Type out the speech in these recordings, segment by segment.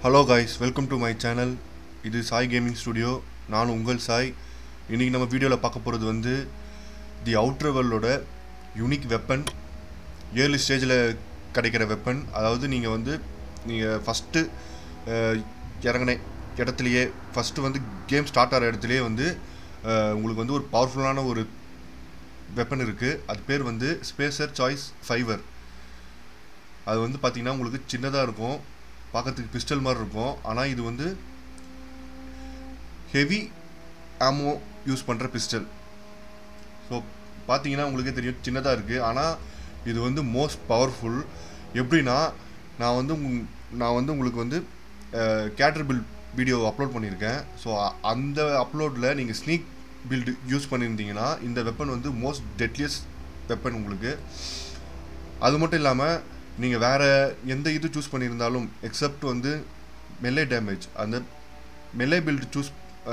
Hello guys welcome to my channel இது Sai gaming studio நான் உங்கள் சாய் இன்றைக்கி நம்ம வீடியோவில் பார்க்க போகிறது வந்து தி அவுட்டர் வேர்ல்டோட யூனிக் வெப்பன் ஏர்லி ஸ்டேஜில் கிடைக்கிற வெப்பன் அதாவது நீங்கள் வந்து நீங்கள் ஃபஸ்ட்டு இறங்கின இடத்துலையே ஃபஸ்ட்டு வந்து கேம் ஸ்டார்ட் ஆகிற இடத்துலையே வந்து அஹ், உங்களுக்கு வந்து ஒரு பவர்ஃபுல்லான ஒரு வெப்பன் இருக்குது அது பேர் வந்து ஸ்பேசர் சாய்ஸ் ஃபைவர் அது வந்து பார்த்தீங்கன்னா உங்களுக்கு சின்னதாக இருக்கும் பார்க்கறதுக்கு பிஸ்டல் மாதிரி இருக்கும் ஆனால் இது வந்து ஹெவி ஆமோ யூஸ் பண்ணுற பிஸ்டல் ஸோ பார்த்தீங்கன்னா உங்களுக்கே தெரியும் சின்னதாக இருக்குது ஆனால் இது வந்து மோஸ்ட் பவர்ஃபுல் எப்படின்னா நான் வந்து உங்- நான் வந்து உங்களுக்கு வந்து கேட்டர் பில்ட் வீடியோ அப்லோட் பண்ணியிருக்கேன் ஸோ அந்த அப்லோடில் நீங்கள் ஸ்னீக் பில்டு யூஸ் பண்ணியிருந்தீங்கன்னா இந்த வெப்பன் வந்து மோஸ்ட் டெட்லியஸ்ட் வெப்பன் உங்களுக்கு அது மட்டும் இல்லாமல் நீங்கள் வேறு எந்த இது சூஸ் பண்ணியிருந்தாலும் எக்ஸப்ட் வந்து மெல்லே டேமேஜ் அந்த melee build choose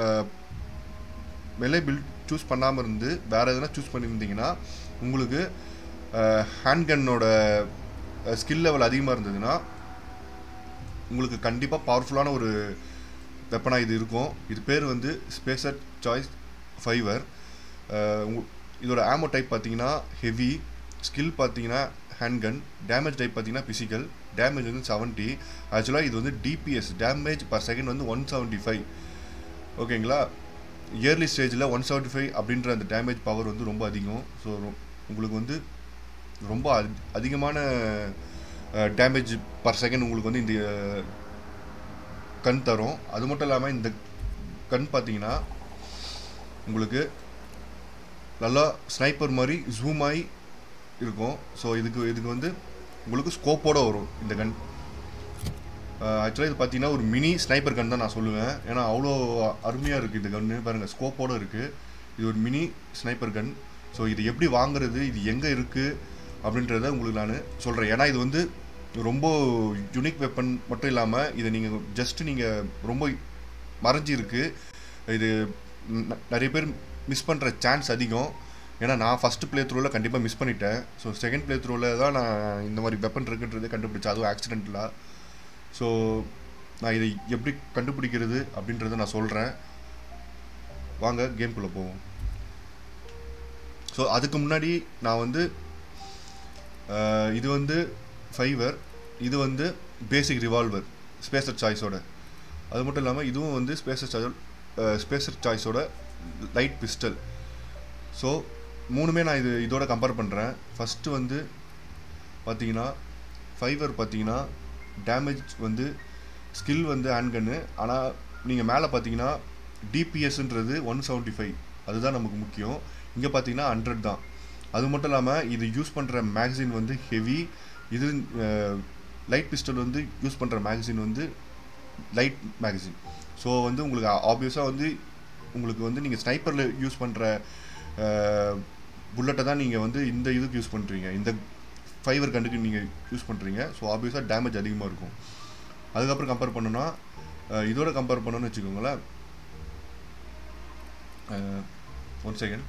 melee build choose பண்ணாமல் இருந்து வேறு எதனா சூஸ் பண்ணியிருந்தீங்கன்னா உங்களுக்கு ஹேண்ட் கன்னோட ஸ்கில் லெவல் அதிகமாக இருந்ததுன்னா உங்களுக்கு கண்டிப்பாக பவர்ஃபுல்லான ஒரு வெப்பனாக இது இருக்கும் இது பேர் வந்து ஸ்பேசர் சாய்ஸ் ஃபைவர் இதோட ஆமோ டைப் பார்த்தீங்கன்னா ஹெவி ஸ்கில் பார்த்தீங்கன்னா ஹேண்ட்கன் டேமேஜ் டைப் பார்த்தீங்கன்னா பிசிக்கல் டேமேஜ் வந்து செவன்ட்டி ஆக்சுவலாக இது வந்து டிபிஎஸ் டேமேஜ் பர் செகண்ட் வந்து ஒன் செவன்ட்டி ஃபைவ் ஓகேங்களா இயர்லி ஸ்டேஜில் ஒன் செவன்ட்டி ஃபைவ் அப்படின்ற அந்த டேமேஜ் பவர் வந்து ரொம்ப அதிகம் ஸோ உங்களுக்கு வந்து ரொம்ப அதி- அதிகமான டேமேஜ் பர் செகண்ட் உங்களுக்கு வந்து இந்த அஹ், கண் தரும் அது மட்டும் இல்லாமல் இந்த கண் பார்த்தீங்கன்னா உங்களுக்கு நல்லா ஸ்னைப்பர் மாதிரி ஜூம் ஆகி இருக்கும் ஸோ இதுக்கு இதுக்கு வந்து உங்களுக்கு ஸ்கோப்போட வரும் இந்த கன் ஆக்சுவலாக இது பார்த்தீங்கன்னா ஒரு மினி ஸ்னைப்பர் கன் தான் நான் சொல்லுவேன் ஏன்னா அவ்வளோ அருமையாக இருக்குது இந்த கன்று பாருங்கள் ஸ்கோப்போட இருக்குது இது ஒரு மினி ஸ்னைப்பர் கன் ஸோ இது எப்படி வாங்குறது இது எங்கே இருக்குது அப்படின்றத உங்களுக்கு நான் சொல்கிறேன் ஏன்னா இது வந்து ரொம்ப யுனிக் வெப்பன் மட்டும் இல்லாமல் இதை நீங்கள் ஜஸ்ட் நீங்கள் ரொம்ப மறைஞ்சி இருக்கு இது ந- நிறைய பேர் மிஸ் பண்ணுற சான்ஸ் அதிகம் ஏன்னா நான் ஃபஸ்ட்டு ப்ளே த்ரூவில் கண்டிப்பாக மிஸ் பண்ணிட்டேன் ஸோ செகண்ட் ப்ளே த்ரூவில் தான் நான் இந்த மாதிரி வெப்பன் இருக்குன்றதை கண்டுபிடிச்சேன் அதுவும் ஆக்சிடென்டலாக ஸோ நான் இதை எப்படி கண்டுபிடிக்கிறது அப்படின்றத நான் சொல்கிறேன் வாங்க கேம்குள்ளே போவோம் ஸோ அதுக்கு முன்னாடி நான் வந்து அஹ், இது வந்து ஃபைவர் இது வந்து பேசிக் ரிவால்வர் ஸ்பேசர் சாய்ஸோட அது மட்டும் இல்லாமல் இதுவும் வந்து ஸ்பேசர் சாய்ஸ் ஸ்பேசர் சாய்ஸோட லைட் பிஸ்டல் ஸோ மூணுமே நான் இது இதோட கம்பேர் பண்ணுறேன் ஃபஸ்ட்டு வந்து பார்த்தீங்கன்னா ஃபைவர் பார்த்தீங்கன்னா டேமேஜ் வந்து ஸ்கில் வந்து ஹேண்ட்கன்னு ஆனால் நீங்கள் மேலே பார்த்தீங்கன்னா டிபிஎஸ்ன்றது ஒன் செவன்ட்டி ஃபைவ் அதுதான் நமக்கு முக்கியம் இங்கே பார்த்தீங்கன்னா ஹண்ட்ரட் தான் அது மட்டும் இல்லாமல் இது யூஸ் பண்ணுற மேகசின் வந்து ஹெவி இது லைட் பிஸ்டல் வந்து யூஸ் பண்ணுற மேகசின் வந்து லைட் மேகசின் ஸோ வந்து உங்களுக்கு ஆப்வியஸாக வந்து உங்களுக்கு வந்து நீங்கள் ஸ்னைப்பரில் யூஸ் பண்ணுற புல்லட்டை தான் நீங்கள் வந்து இந்த இதுக்கு யூஸ் பண்ணுறீங்க இந்த ஃபைவர் கண்டுக்கு நீங்கள் யூஸ் பண்ணுறீங்க ஸோ ஆப்வியஸாக டேமேஜ் அதிகமாக இருக்கும் அதுக்கப்புறம் கம்பேர் பண்ணோன்னா அஹ், இதோட கம்பேர் பண்ணோன்னு வச்சுக்கோங்களேன் one second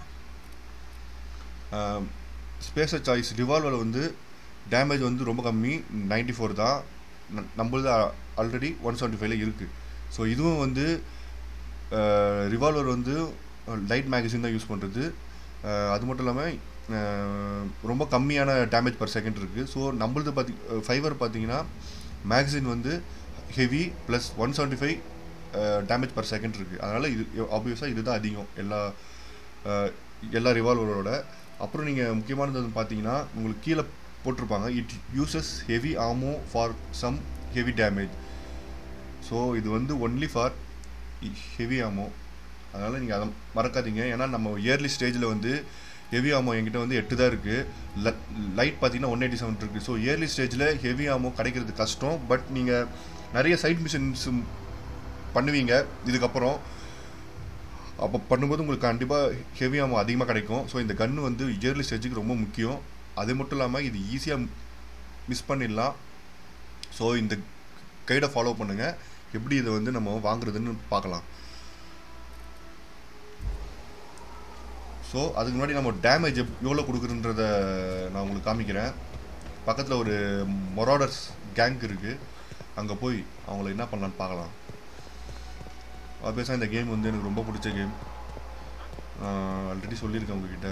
spacer choice revolver வந்து டேமேஜ் வந்து ரொம்ப கம்மி 94 ஃபோர் தான் ந- நம்மளது ஆல்ரெடி ஒன் செவன்ட்டி ஃபைவ்ல இருக்குது ஸோ இதுவும் வந்து ரிவால்வர் வந்து லைட் மேகசின் தான் யூஸ் பண்ணுறது அது மட்டும் இல்லாமல் ரொம்ப கம்மியான டேமேஜ் பர் செகண்ட் இருக்குது ஸோ நம்மளது பார்த்தி ஃபைவர் பார்த்தீங்கன்னா மேகசின் வந்து heavy plus one seventy five damage per second இருக்குது அதனால் இது ஆப்வியஸாக இதுதான் அதிகம் எல்லா அஹ், எல்லா ரிவால்வரோட அப்புறம் நீங்கள் முக்கியமானது வந்து பார்த்தீங்கன்னா உங்களுக்கு கீழே போட்டிருப்பாங்க it uses heavy ammo for some heavy damage so இது வந்து ஒன்லி ஃபார் ஹெவி ஆமோ அதனால் நீங்கள் அதை மறக்காதீங்க ஏன்னா நம்ம இயர்லி ஸ்டேஜில் வந்து ஹெவி ஆமோ என்கிட்ட வந்து எட்டு தான் இருக்குது லைட் பார்த்தீங்கன்னா ஒன் எயிட்டி செவன் இருக்குது ஸோ இயர்லி ஸ்டேஜில் ஹெவி ஆமோ கிடைக்கிறது கஷ்டம் பட் நீங்கள் நிறைய சைட் மிஷின்ஸ் பண்ணுவீங்க இதுக்கப்புறம் அப்போ பண்ணும்போது உங்களுக்கு கண்டிப்பாக ஹெவி ஆமோ அதிகமாக கிடைக்கும் ஸோ இந்த கன்று வந்து இயர்லி ஸ்டேஜுக்கு ரொம்ப முக்கியம் அது மட்டும் இல்லாமல் இது ஈஸியாக மிஸ் பண்ணிடலாம் ஸோ இந்த கைடை ஃபாலோ பண்ணுங்கள் எப்படி இதை வந்து நம்ம வாங்குறதுன்னு பார்க்கலாம் ஸோ அதுக்கு முன்னாடி நம்ம டேமேஜ் எவ்வளோ கொடுக்குறன்றத நான் உங்களுக்கு காமிக்கிறேன் பக்கத்தில் ஒரு மொராடர்ஸ் கேங் இருக்குது அங்கே போய் அவங்கள என்ன பண்ணலான்னு பார்க்கலாம் ஆப்வியஸாக இந்த கேம் வந்து எனக்கு ரொம்ப பிடிச்ச கேம் ஆல்ரெடி சொல்லியிருக்கேன் உங்ககிட்ட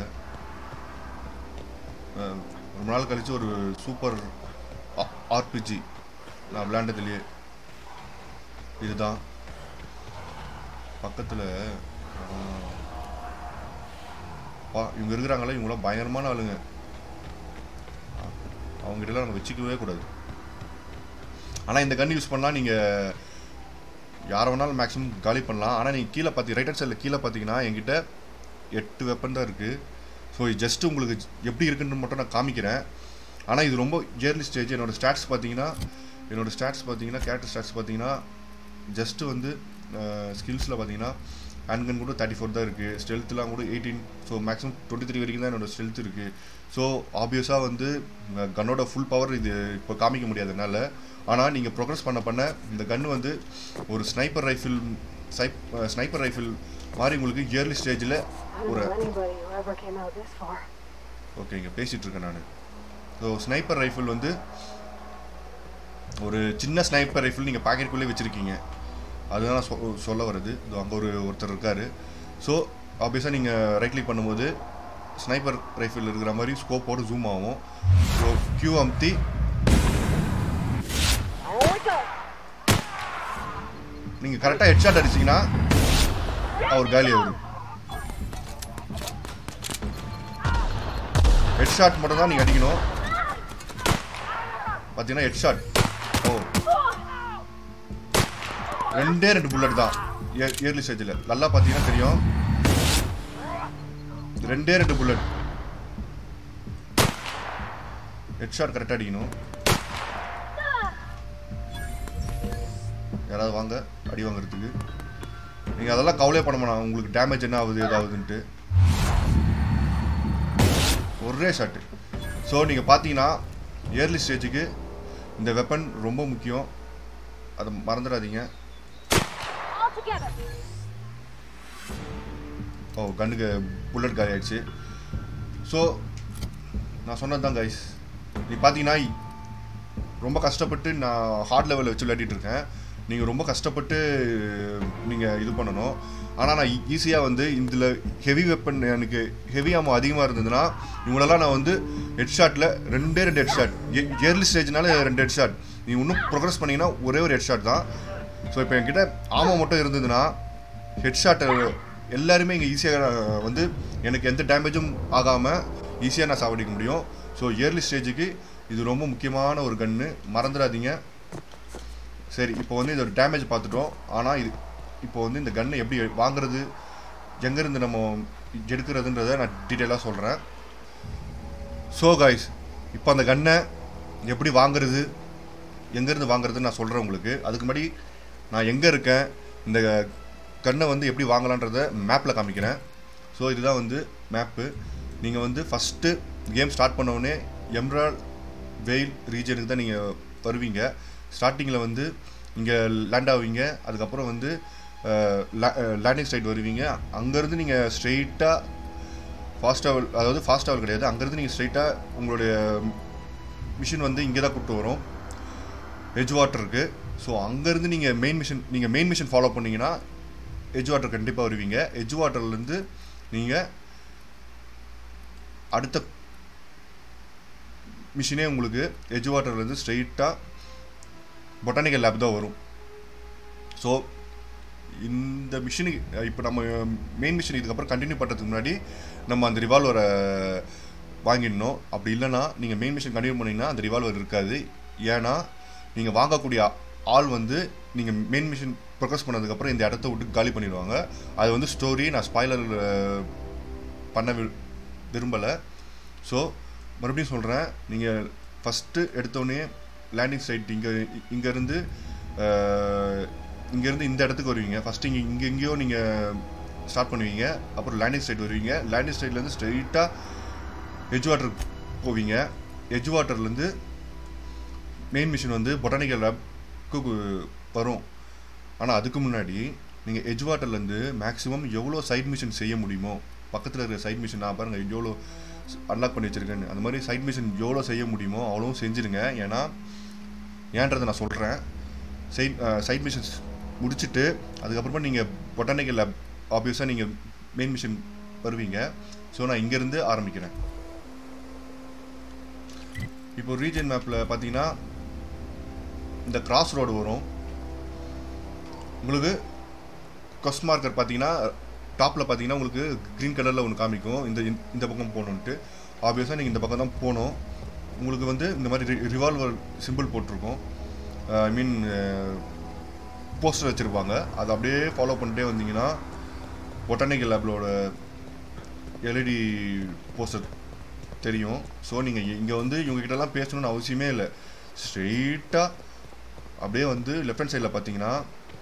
அஹ், ரொம்ப நாள் கழிச்சு ஒரு சூப்பர் ஆர்பிஜி நான் விளையாண்டதுலேயே இதுதான் பக்கத்தில் பா இவங்க இருக்கிறாங்களே இவங்களாம் பயங்கரமான ஆளுங்க அவங்ககிட்டலாம் நம்ம வச்சுக்கவே கூடாது ஆனால் இந்த கன் யூஸ் பண்ணால் நீங்கள் யாரை வேணாலும் மேக்ஸிமம் காலி பண்ணலாம் ஆனால் நீங்கள் கீழே பார்த்தி ரைட் ஹேண்ட் சைடில் கீழே பார்த்தீங்கன்னா என்கிட்ட எட்டு வெப்பன் தான் இருக்குது ஸோ ஜஸ்ட் உங்களுக்கு எப்படி இருக்குன்னு மட்டும் நான் காமிக்கிறேன் ஆனால் இது ரொம்ப இயர்லி ஸ்டேஜ் என்னோட ஸ்டாட்ஸ் பார்த்தீங்கன்னா என்னோட ஸ்டாட்ஸ் பார்த்தீங்கன்னா கேரக்டர் ஸ்டாட்ஸ் பார்த்தீங்கன்னா ஜஸ்ட்டு வந்து ஸ்கில்ஸில் பார்த்தீங்கன்னா ஹேண்ட்கன் கூட தேர்ட்டி ஃபோர் தான் இருக்குது ஸ்ட்ரெல்த்லாம் கூட eighteen so maximum twenty three வரைக்கும் தான் என்னோட ஸ்ட்ரெல்த் இருக்குது ஸோ ஆப்வியஸாக வந்து கன்னோட ஃபுல் பவர் இது இப்போ காமிக்க முடியாது என்னால் ஆனால் நீங்கள் ப்ரோக்ரஸ் பண்ண பண்ண இந்த கன்று வந்து ஒரு ஸ்னைப்பர் ரைஃபிள் சைப் ஸ்னைப்பர் ரைஃபிள் மாதிரி உங்களுக்கு இயர்லி ஸ்டேஜில் I don't ஒரு know anybody who ever came out this far. Okay இங்கே பேசிகிட்டு இருக்கேன் நான் ஸோ ஸ்னைப்பர் ரைஃபிள் வந்து ஒரு சின்ன ஸ்னைப்பர் ரைஃபிள் நீங்கள் பாக்கெட்டுக்குள்ளே வச்சுருக்கீங்க அதுதான் சொ சொல்ல வருது இதோ அங்கே ஒரு ஒருத்தர் இருக்கார் ஸோ ஆப்வியஸாக நீங்கள் ரைட் கிளிக் பண்ணும்போது ஸ்னைப்பர் ரைஃபிள் இருக்கிற மாதிரி ஸ்கோப்போடு ஜூம் ஆகும் ஸோ கியூ அமுத்தி நீங்கள் கரெக்டாக ஹெட்ஷாட் அடிச்சிங்கன்னா அவர் காலி ஆகுது ஹெட்ஷாட் மட்டும் தான் நீங்கள் அடிக்கணும் பார்த்தீங்கன்னா ஹெட்ஷாட் ஓ ரெண்டே ரெண்டு புல்லட் தான் இயர்லி ஸ்டேஜில் நல்லா பார்த்தீங்கன்னா தெரியும் ரெண்டே ரெண்டு புல்லட் ஹெட்ஷாட் கரெக்டாக அடிக்கணும் யாராவது வாங்க அடி வாங்குறதுக்கு நீங்கள் அதெல்லாம் கவலையே பண்ண வேணாம் உங்களுக்கு டேமேஜ் என்ன ஆகுது ஏதாவதுன்ட்டு ஒரே ஷாட்டு ஸோ நீங்கள் பார்த்தீங்கன்னா இயர்லி ஸ்டேஜுக்கு இந்த வெப்பன் ரொம்ப முக்கியம் அதை மறந்துடாதீங்க All together. ஓ கண்ணுக்கு புல்லட் காலி ஆயிடுச்சு ஸோ நான் சொன்னது தான் கைஸ் நீ பார்த்தீங்கன்னா ரொம்ப கஷ்டப்பட்டு நான் ஹார்ட் லெவலில் வச்சு விளையாடிட்டு இருக்கேன் நீங்கள் ரொம்ப கஷ்டப்பட்டு நீங்கள் இது பண்ணணும் ஆனால் நான் ஈஸியாக வந்து இதில் ஹெவி வெப்பன் எனக்கு ஹெவி ஆமாம் அதிகமாக இருந்ததுன்னா இவங்களெல்லாம் நான் வந்து ஹெட் ஷாட்டில் ரெண்டே ரெண்டு ஹெட் ஷாட் இயர்லி ஸ்டேஜ்னால ரெண்டு ஹெட் ஷாட் நீ இன்னும் ப்ரோக்ரஸ் பண்ணீங்கன்னா ஒரே ஒரு ஹெட் ஷாட் தான் ஸோ இப்போ என்கிட்ட ஆமா மட்டும் இருந்ததுன்னா ஹெட் ஷாட்டை எல்லாருமே இங்கே ஈஸியாக வந்து எனக்கு எந்த டேமேஜும் ஆகாமல் ஈஸியாக நான் சாவடிக்க முடியும் ஸோ இயர்லி ஸ்டேஜுக்கு இது ரொம்ப முக்கியமான ஒரு கன்று மறந்துடாதீங்க சரி இப்போ வந்து இதோட டேமேஜ் பார்த்துட்டோம் ஆனால் இது இப்போ வந்து இந்த கன்னை எப்படி வாங்குறது எங்கேருந்து நம்ம எடுக்கிறதுன்றதை நான் டீட்டெயிலாக சொல்கிறேன் ஸோ காய்ஸ் இப்போ அந்த கன்னை எப்படி வாங்குறது எங்கேருந்து வாங்குறதுன்னு நான் சொல்கிறேன் உங்களுக்கு அதுக்கு முன்னாடி நான் எங்கே இருக்கேன் இந்த கன்னை வந்து எப்படி வாங்கலான்றதை மேப்பில் காமிக்கிறேன் ஸோ இதுதான் வந்து மேப்பு நீங்கள் வந்து ஃபஸ்ட்டு கேம் ஸ்டார்ட் பண்ண உடனே எம்ரால் வெயில் ரீஜனுக்கு தான் நீங்கள் வருவீங்க ஸ்டார்டிங்கில் வந்து இங்கே லேண்ட் ஆவீங்க அதுக்கப்புறம் வந்து லேண்டிங் சைட் வருவீங்க அங்கேருந்து நீங்கள் ஸ்ட்ரெயிட்டாக ஃபாஸ்ட் ட்ராவல் அதாவது ஃபாஸ்ட் ட்ராவல் கிடையாது அங்கேருந்து நீங்கள் ஸ்ட்ரெயிட்டாக உங்களுடைய மிஷின் வந்து இங்கே தான் கூப்பிட்டு வரும் எஜ் வாட்டருக்கு ஸோ அங்கேருந்து நீங்கள் மெயின் மிஷின் நீங்கள் மெயின் மிஷின் ஃபாலோ பண்ணீங்கன்னா எஜ் வாட்டர் கண்டிப்பாக வருவீங்க எஜ் வாட்டர்லேருந்து நீங்கள் அடுத்த மிஷினே உங்களுக்கு எஜ் வாட்டர்லேருந்து ஸ்ட்ரெயிட்டாக பொட்டானிக்கல் லேப் தான் வரும் ஸோ இந்த மிஷினுக்கு இப்போ நம்ம மெயின் மிஷின் இதுக்கப்புறம் கண்டினியூ பண்ணுறதுக்கு முன்னாடி நம்ம அந்த ரிவால்வரை வாங்கிடணும் அப்படி இல்லைன்னா நீங்கள் மெயின் மிஷின் கண்டினியூ பண்ணிங்கன்னா அந்த ரிவால்வர் இருக்காது ஏன்னா நீங்கள் வாங்கக்கூடிய ஆள் வந்து நீங்கள் மெயின் மிஷின் ப்ரொக்ரஸ் பண்ணதுக்கப்புறம் இந்த இடத்த விட்டு காலி பண்ணிடுவாங்க அது வந்து ஸ்டோரி நான் ஸ்பாய்லர் பண்ண வி விரும்பலை ஸோ மறுபடியும் சொல்கிறேன் நீங்கள் ஃபஸ்ட்டு எடுத்தோடனே லேண்டிங் சைட் இங்கே இங்கேருந்து இங்கேருந்து இந்த இடத்துக்கு வருவீங்க ஃபஸ்ட்டு இங்கே இங்கே எங்கேயோ நீங்கள் ஸ்டார்ட் பண்ணுவீங்க அப்புறம் லேண்டிங் சைட் வருவீங்க லேண்டிங் சைட்லேருந்து ஸ்ட்ரெயிட்டாக எஜ் வாட்டர் போவீங்க எஜ் வாட்டர்லேருந்து மெயின் மிஷின் வந்து பொட்டானிக்கல் லேப்க்கு வரும் ஆனால் அதுக்கு முன்னாடி நீங்கள் எஜ் வாட்டர்லேருந்து மேக்ஸிமம் எவ்வளோ சைட் மிஷின் செய்ய முடியுமோ பக்கத்தில் இருக்கிற சைட் மிஷின் நான் பாருங்கள் எவ்வளோ அன்லாக் பண்ணி வச்சுருக்கேன்னு அந்த மாதிரி சைட் மிஷின் எவ்வளோ செய்ய முடியுமோ அவ்வளோ செஞ்சுருங்க ஏன்னா ஏன்றதை நான் சொல்கிறேன் சைட் சைட் மிஷன்ஸ் முடிச்சுட்டு அதுக்கப்புறமா நீங்கள் பொட்டானிக்கல் லேப் ஆப்வியஸாக நீங்கள் மெயின் மிஷன் வருவீங்க ஸோ நான் இங்கேருந்து ஆரம்பிக்கிறேன் இப்போ ரீஜன் மேப்பில் பார்த்தீங்கன்னா இந்த கிராஸ் ரோடு வரும் உங்களுக்கு கொஸ்ட் மார்க்கர் பார்த்தீங்கன்னா டாப்பில் பார்த்தீங்கன்னா உங்களுக்கு க்ரீன் கலரில் ஒன்று காமிக்கும் இந்த இந்த பக்கம் போகணுன்ட்டு ஆப்வியஸாக நீங்கள் இந்த பக்கம் தான் போகணும் உங்களுக்கு வந்து இந்த மாதிரி ரிவால்வர் சிம்பிள் போட்டிருக்கோம் ஐ மீன் போஸ்டர் வச்சுருப்பாங்க அதை அப்படியே ஃபாலோ பண்ணிட்டே வந்தீங்கன்னா பொட்டானிக்கல் லேப்லோட எல்இடி போஸ்டர் தெரியும் ஸோ நீங்கள் இங்கே வந்து இவங்ககிட்டலாம் பேசணும்னு அவசியமே இல்லை ஸ்ட்ரெயிட்டாக அப்படியே வந்து லெஃப்ட் ஹேண்ட் சைடில் பார்த்தீங்கன்னா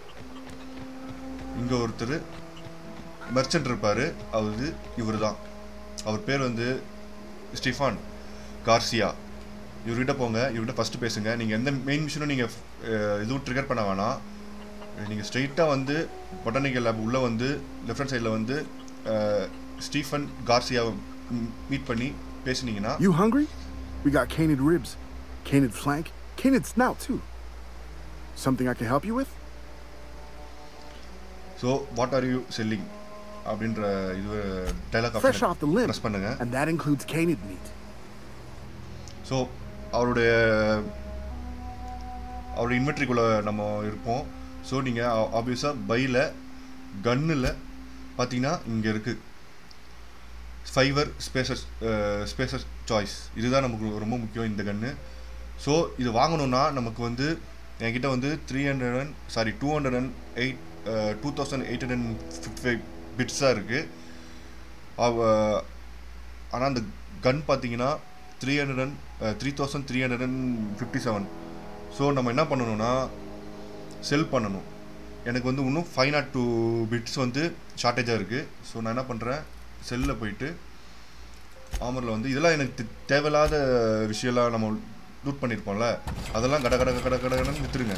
இங்கே ஒருத்தர் மெர்ச்சன்ட் இருப்பார் அவரு இவர் தான் அவர் பேர் வந்து ஸ்டிஃபான் கார்சியா இவர்கிட்ட போங்க இவர்கிட்ட ஃபஸ்ட்டு பேசுங்க நீங்கள் எந்த மெயின் மிஷினும் நீங்கள் இதுவும் ட்ரிகர் பண்ண வேணாம் நீங்கள் ஸ்ட்ரெயிட்டாக வந்து பொட்டானிக்கல் லேப் உள்ளே வந்து லெஃப்ட் ஹேண்ட் சைடில் வந்து ஸ்டீஃபன் கார்சியாவை மீட் பண்ணி பேசுனீங்கன்னா You hungry? We got canid ribs, canid flank, canid snout too. Something I can help you with? So what are you selling அப்படின்ற இது dialogue Fresh off the limb. Press பண்ணுங்க And that includes canid meat. So அவருடைய அவருடைய இன்வெர்ட்ரிக்குள்ளே நம்ம இருப்போம் so நீங்கள் ஆப்வியஸாக பையில் கன்னில் பார்த்தீங்கன்னா இங்கே இருக்குது ஃபைவர் ஸ்பேசஸ் ஸ்பேசஸ் சாய்ஸ் இதுதான் நமக்கு ரொம்ப முக்கியம் இந்த கன்று ஸோ இது வாங்கணும்னா நமக்கு வந்து என்கிட்ட வந்து three hundred and sorry two hundred and eight two thousand eight hundred and fifty five பிட்ஸாக இருக்குது ஆனால் அந்த கன் பார்த்தீங்கன்னா three hundred and three thousand three hundred and fifty seven so நம்ம என்ன பண்ணணும்னா செல் பண்ணணும் எனக்கு வந்து இன்னும் ஃபைவ் நாட் டூ பிட்ஸ் வந்து ஷார்ட்டேஜாக இருக்குது ஸோ நான் என்ன பண்ணுறேன் செல்லில் போயிட்டு ஆமரில் வந்து இதெல்லாம் எனக்கு தே- தேவையில்லாத விஷயம்லாம் நம்ம லூட் பண்ணியிருப்போம்ல அதெல்லாம் கட கட கட கட கடன்னு விற்றுருங்க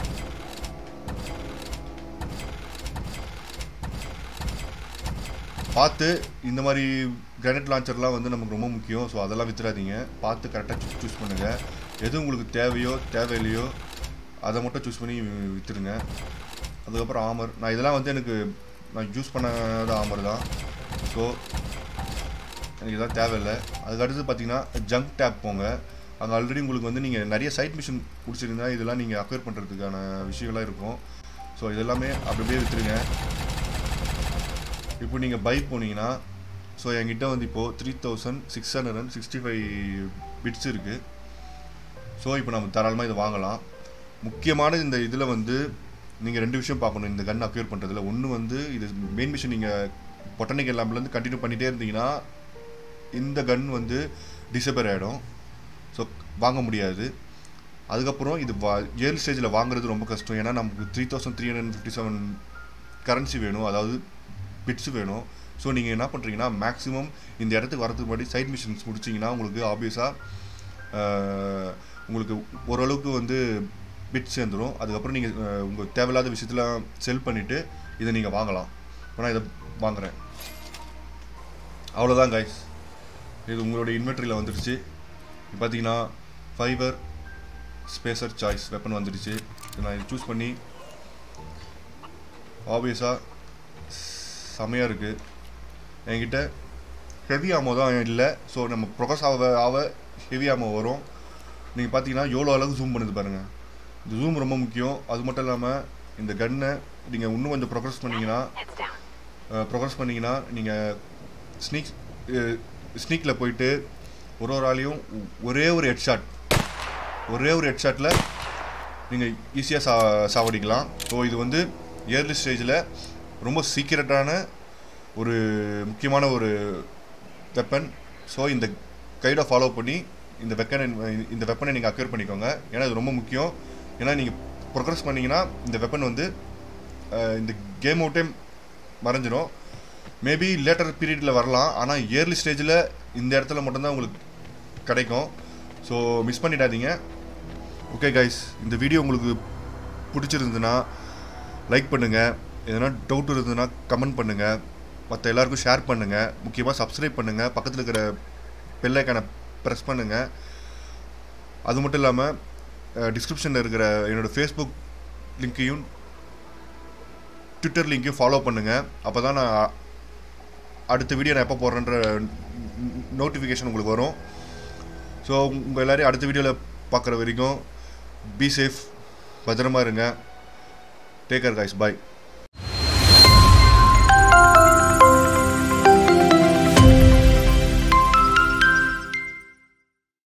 பார்த்து இந்த மாதிரி கிரானைட் லான்ச்சர்லாம் வந்து நமக்கு ரொம்ப முக்கியம் ஸோ அதெல்லாம் வித்துறாதீங்க பார்த்து கரெக்டாக சூஸ் பண்ணுங்கள் எது உங்களுக்கு தேவையோ தேவையில்லையோ அதை மட்டும் சூஸ் பண்ணி வி- வித்துருங்க அதுக்கப்புறம் ஆமர் நான் இதெல்லாம் வந்து எனக்கு நான் யூஸ் பண்ணாத ஆமர் தான் ஸோ எனக்கு இதெல்லாம் தேவையில்லை அதுக்கு அடுத்து பார்த்தீங்கன்னா ஜங்க் டேப் போங்க அங்கே ஆல்ரெடி உங்களுக்கு வந்து நீங்கள் நிறைய சைட் மிஷின் பிடிச்சிருந்தா இதெல்லாம் நீங்கள் அக்வயர் பண்ணுறதுக்கான விஷயங்கள்லாம் இருக்கும் ஸோ இதெல்லாமே அப்படி அப்படியே விற்றுருங்க இப்போ நீங்கள் பைக் போனீங்கன்னா ஸோ என்கிட்ட வந்து இப்போது three thousand six hundred and sixty five bits இருக்குது ஸோ இப்போ நம்ம தாராளமாக இதை வாங்கலாம் முக்கியமான இந்த இதில் வந்து நீங்கள் ரெண்டு விஷயம் பார்க்கணும் இந்த கன் அக்யூர் பண்ணுறதுல ஒன்று வந்து இது மெயின் மிஷன் நீங்கள் பொட்டானிக்கல் லேப்லேருந்து கண்டினியூ பண்ணிகிட்டே இருந்தீங்கன்னா இந்த கன் வந்து டிசப்பர் ஆகிடும் ஸோ வாங்க முடியாது அதுக்கப்புறம் இது வா ஏர்லி ஸ்டேஜில் வாங்குறது ரொம்ப கஷ்டம் ஏன்னா நமக்கு three thousand three hundred fifty seven currency வேணும் அதாவது பிட்ஸ் வேணும் ஸோ நீங்கள் என்ன பண்ணுறீங்கன்னா மேக்ஸிமம் இந்த இடத்துக்கு வரதுக்கு முன்னாடி சைட் மிஷின்ஸ் முடிச்சிங்கன்னா உங்களுக்கு ஆப்வியஸாக உங்களுக்கு ஓரளவுக்கு வந்து பிட் சேர்ந்துடும் அதுக்கப்புறம் நீங்கள் உங்கள் தேவையில்லாத விஷயத்தில் செல் பண்ணிவிட்டு இதை நீங்கள் வாங்கலாம் இப்போ நான் இதை வாங்குறேன் அவ்வளோதான் கைஸ் இது உங்களுடைய இன்வெர்ட்டரியில் வந்துடுச்சு இப்போ பார்த்தீங்கன்னா ஃபைபர் ஸ்பேசர் சாய்ஸ் வெப்பன் வந்துடுச்சு இதை நான் இதை சூஸ் பண்ணி ஆப்வியஸாக செமையாக இருக்குது என்கிட்ட ஹெவி ஆமோ தான் இல்லை ஸோ நம்ம ப்ரொகஸ் ஆக ஆக ஹெவி ஆமோ வரும் நீங்கள் பார்த்தீங்கன்னா எவ்வளோ அளவுக்கு ஜூம் பண்ணுது பாருங்கள் இந்த ஜூம் ரொம்ப முக்கியம் அது மட்டும் இல்லாமல் இந்த கன்னை நீங்கள் இன்னும் கொஞ்சம் ப்ரொக்ரஸ் பண்ணிங்கன்னா Heads down. ப்ரொக்ரஸ் பண்ணிங்கன்னா நீங்கள் ஸ்னீக் ஸ்னீக்கில் போயிட்டு ஒரு ஒரு ஆளையும் ஒரே ஒரு ஹெட்ஷாட் ஒரே ஒரு ஹெட்ஷாட்டில் நீங்கள் ஈஸியாக சா சாவடிக்கலாம் ஸோ இது வந்து இயர்லி ஸ்டேஜில் ரொம்ப சீக்கிரட்டான ஒரு முக்கியமான ஒரு வெப்பன் ஸோ இந்த கைடை ஃபாலோ பண்ணி இந்த வெப்பனை இந்த வெப்பனை நீங்கள் அக்யூர் பண்ணிக்கோங்க ஏன்னா இது ரொம்ப முக்கியம் ஏன்னா நீங்கள் ப்ரொக்ரஸ் பண்ணிங்கன்னா இந்த வெப்பன் வந்து அஹ், இந்த கேம் அவுட்டே மறைஞ்சிடும் மேபி லேட்டர் பீரியடில் வரலாம் ஆனால் இயர்லி ஸ்டேஜில் இந்த இடத்துல மட்டும்தான் உங்களுக்கு கிடைக்கும் ஸோ மிஸ் பண்ணிடாதீங்க ஓகே கைஸ் இந்த வீடியோ உங்களுக்கு பிடிச்சிருந்ததுன்னா லைக் பண்ணுங்கள் எதனா டவுட் இருந்ததுன்னா கமெண்ட் பண்ணுங்கள் மற்ற எல்லாருக்கும் ஷேர் பண்ணுங்கள் முக்கியமாக சப்ஸ்கிரைப் பண்ணுங்கள் பக்கத்தில் இருக்கிற பெல்லைக்கான ப்ரெஸ் பண்ணுங்கள் அது மட்டும் இல்லாமல் டிஸ்கிரிப்ஷனில் இருக்கிற என்னோடய ஃபேஸ்புக் லிங்க்கையும் ட்விட்டர் லிங்க்கையும் ஃபாலோ பண்ணுங்கள் அப்போ தான் நான் அடுத்த வீடியோ நான் எப்போ போடுறேன்ற நோட்டிஃபிகேஷன் உங்களுக்கு வரும் ஸோ உங்கள் எல்லாரையும் அடுத்த வீடியோவில் பார்க்குற வரைக்கும் பி சேஃப் பத்திரமா இருங்க டேக் கேர் காய்ஸ் பாய்